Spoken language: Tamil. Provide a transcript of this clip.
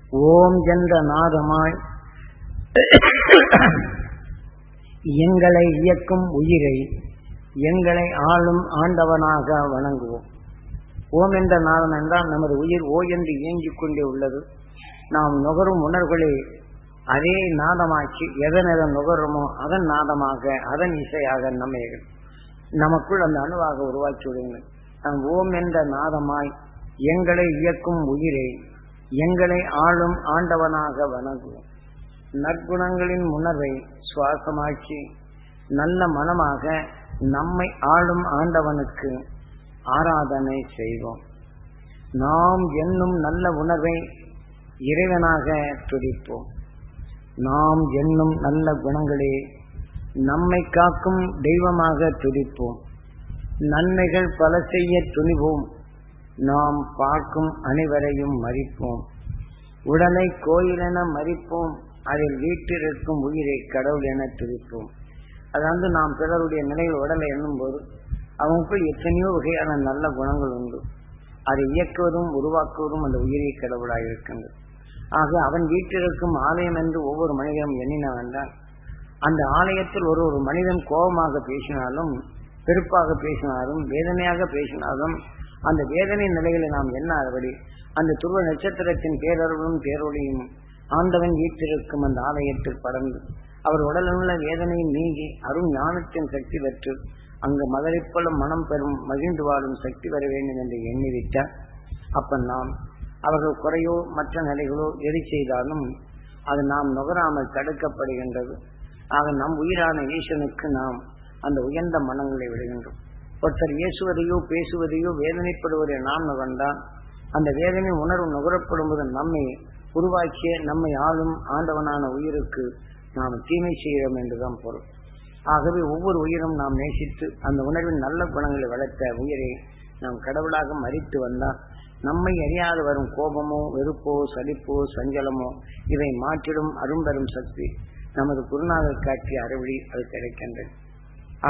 ஓம் என்ற நாதமாய் எங்களை இயக்கும் உயிரை எங்களை ஆளும் ஆண்டவனாக வணங்குவோம் ஓம் என்ற நாதம் என்றால் நமது உயிர் ஓ என்று இயங்கிக் கொண்டே உள்ளது நாம் நுகரும் உணர்வுகளை அதே நாதமாக்கி எதன் எதன் நுகருமோ அதன் நாதமாக அதன் இசையாக நம்மை நமக்குள் அந்த அணுவாக உருவாக்கி விடுங்கள் நாம் ஓம் என்ற நாதமாய் எங்களை இயக்கும் உயிரை எங்களை ஆளும் ஆண்டவனாக வணங்குவோம் நற்குணங்களின் உணர்வை சுவாசமாக்கி நல்ல மனமாக நம்மை ஆளும் ஆண்டவனுக்கு ஆராதனை செய்வோம் நாம் என்னும் நல்ல உணர்வை இறைவனாக துடிப்போம் நாம் என்னும் நல்ல குணங்களே நம்மை காக்கும் தெய்வமாக துடிப்போம் நன்மைகள் பல செய்ய துணிவோம் நாம் பார்க்கும் அனைவரையும் மறிப்போம் உடலை கோயில் என மறிப்போம் அதில் வீட்டிற்கும் உயிரை கடவுள் என துடிப்போம் அதாவது நாம் பிறருடைய நிலையில் உடலை எண்ணும் போது அவங்களுக்குள் எத்தனையோ வகையான நல்ல குணங்கள் உண்டு அதை இயக்குவதும் உருவாக்குவதும் அந்த உயிரை கடவுளாக இருக்கின்றது ஆக அவன் வீட்டிற்கும் ஆலயம் என்று ஒவ்வொரு மனிதனும் எண்ணினவென்றால் அந்த ஆலயத்தில் ஒரு ஒரு மனிதன் கோபமாக பேசினாலும் வெறுப்பாக பேசினாலும் வேதனையாக பேசினாலும் அந்த வேதனை நிலைகளை நாம் எண்ணாதபடி அந்த துருவ நட்சத்திரத்தின் பேரருளும் பேரொழியும் ஆண்டவன் வீட்டிற்கும் அந்த ஆலயத்தில் படர்ந்து அவர் உடலுள்ள வேதனை நீங்கி அருண் ஞானத்தின் சக்தி பெற்று அங்கு மதரைப்போல மனம் பெறும் மகிழ்ந்து வாழும் சக்தி வர வேண்டும் என்று எண்ணிவிட்டார் அப்ப நாம் அவர்கள் குறையோ மற்ற நிலைகளோ எது செய்தாலும் அது நாம் நுகராமல் தடுக்கப்படுகின்றது ஆக நம் உயிரான ஈசனுக்கு நாம் அந்த உயர்ந்த மனங்களை விடுகின்றோம் ஒருத்தர் இயேசுவதையோ பேசுவதையோ வேதனைப்படுவதை நாம் நுகர்ந்தால் அந்த வேதனை உணர்வு நுகரப்படும்போது நம்மை உருவாக்கிய நம்மை ஆளும் ஆண்டவனான உயிருக்கு நாம் தீமை செய்கிறோம் என்றுதான் பொருள் ஆகவே ஒவ்வொரு உயிரும் நாம் நேசித்து அந்த உணர்வின் நல்ல குணங்களை வளர்த்த உயிரை நாம் கடவுளாக மறித்து வந்தால் நம்மை அறியாது வரும் கோபமோ வெறுப்போ சலிப்போ சஞ்சலமோ இதை மாற்றிடும் அரும்பெரும் சக்தி நமது குருநாதர் காட்சிய அறிவழி அது கிடைக்கின்றது